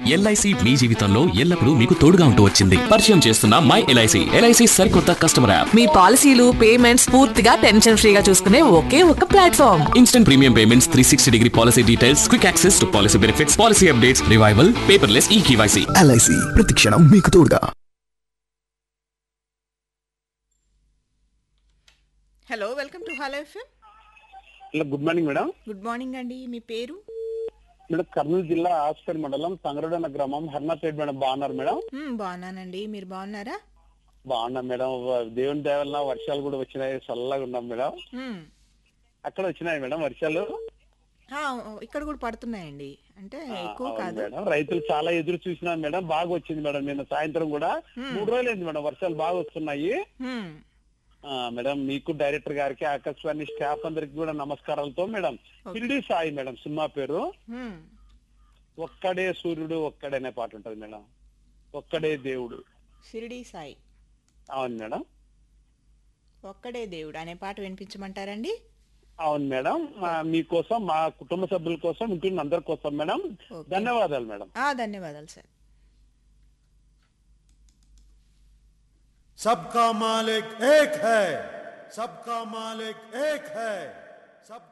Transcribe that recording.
LIC మీ జీవితంలో ఎల్లప్పుడూ మీకు తోడుగా ఉంటూ వచ్చింది పరిచయం చేస్తున్న మై ఎల్ఐసి ఎల్ఐసి సరికొత్త కస్టమర్ యాప్ మీ పాలసీలు పేమెంట్స్ పూర్తిగా టెన్షన్ ఫ్రీగా చూసుకునే ఒకే ఒక platform instant premium payments three sixty degree policy details quick access to policy benefits policy updates revival paperless e KYC LIC ప్రతిక్షణం మీకు తోడుగా hello welcome to hello FM hello good morning madam good morning అండి మీ పేరు madam Kurnool జిల్లా ఆస్పేట్ మండలం సంగరడన గ్రామం హర్నాపేట madam బాగున్నారు మేడం మ్మ్, బాగున్నానండి మీరు బాగున్నారా బాగున్నాం మేడం వ- దేవుని దయ వల్ల వర్షాలు కూడా వచ్చినాయి చల్లగా ఉన్నాం మేడం మ్మ్. అక్కడ వచ్చినాయి మేడం వర్షాలు ఆ, ఇక్కడ కూడా పడుతున్నాయండి అంటే ఆ, ఎక్కువ అవును కాదు మేడం రైతులు చాలా ఎదురు చూసినారు మేడం బాగా వచ్చింది మేడం నిన్న సాయంత్రం కూడా మూడు రోజులు అయింది మేడం వర్షాలు బాగా వస్తున్నాయి మ్మ్. ఆ, మేడం మీకు డైరెక్టర్ గారికి ఆకాశవాణి స్టాఫ్ అందరికి కూడా నమస్కారాలతో madam Shirdi Sai madam cinema పేరు మ్మ్. ఒక్కడే సూర్యుడు ఒక్కడే అనే పాట ఉంటది మేడం ఒక్కడే దేవుడు షిరిడి సాయి అవును మేడం ఒక్కడే దేవుడు అనే పాట వినిపించమంటారండి అవును మేడం మా మీకోసం మా కుటుంబ సభ్యుల కోసం ఇంటి అందరి కోసం మేడం ఓకే. ధన్యవాదాలు మేడం ఆ, ధన్యవాదాలు సార్ सबका मालिक एक है सबका मालिक एक है सब